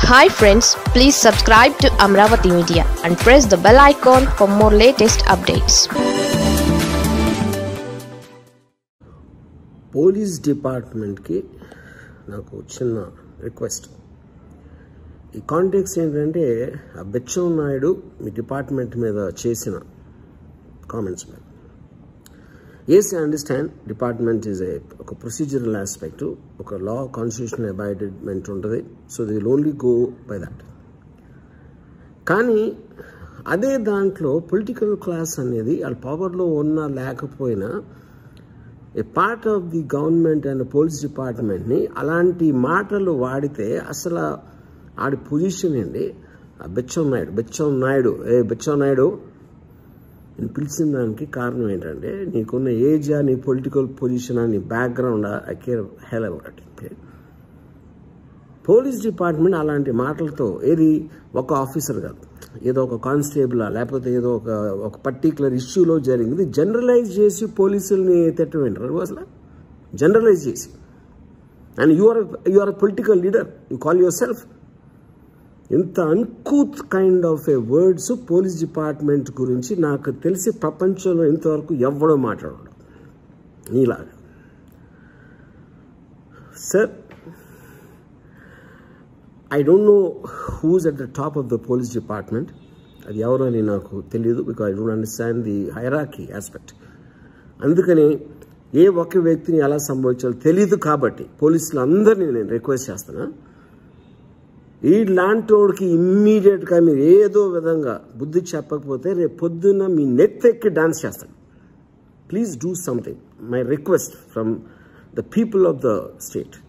hi friends please subscribe to Amaravati media and press the bell icon for more latest updates police డిపార్ట్మెంట్కి నాకు చిన్న request ఈ context ఏంటంటే ఆ బెచ్చం నాయుడు మీ డిపార్ట్మెంట్ మీద చేసిన కామెంట్స్ మీద as I understand department is a ఒక ప్రొసీజరల్ ఆస్పెక్ట్ ఒక లా కాన్స్టిట్యూషన్ అబైడెడ్మెంట్ ఉంటుంది so they will only go by that కానీ అదే దాంట్లో పొలిటికల్ క్లాస్ అనేది వాళ్ళ పవర్లో ఉన్నా లేకపోయినా a part of the government and police డిపార్ట్మెంట్ని అలాంటి మాటలు వాడితే అసలు ఆడి పొజిషన్ ఏంటి ఆ బెచ్చం నాయుడు బెచ్చం నాయుడు ఏ బెచ్చం నాయుడు నేను పిలిచిన దానికి కారణం ఏంటంటే నీకున్న ఏజ్ నీ పొలిటికల్ పొజిషన్ నీ background I care hell about police department అలాంటి మాటలతో ఏది ఒక ఆఫీసర్ కాదు ఏదో ఒక కానిస్టేబుల్ లేకపోతే ఏదో ఒక ఒక పర్టికులర్ ఇష్యూలో జరిగింది జనరలైజ్ చేసి పోలీసుల్ని తిట్టవేంటారు అసలు జనరలైజ్ చేసి and you are you are political leader you call yourself ఇంత uncouth kind of a words police department గురించి నాకు తెలిసి ప్రపంచంలో ఇంతవరకు ఎవ్వడో మాట్లాడడు నీలాగా sir I don't know who's at the top of the police department అది ఎవరో అని నాకు తెలియదు because I don't understand the hierarchy aspect అందుకని ఏ ఒక్క వ్యక్తిని ఎలా సంభవించాలో తెలియదు కాబట్టి పోలీసులు అందరినీ నేను రిక్వెస్ట్ చేస్తున్నా ఈ లాంటోడికి ఇమ్మీడియట్గా మీరు ఏదో విధంగా బుద్ధి చెప్పకపోతే రేపు పొద్దున్న మీ నెట్ ఎక్కి డాన్స్ చేస్తాను please do something my request from the people of the state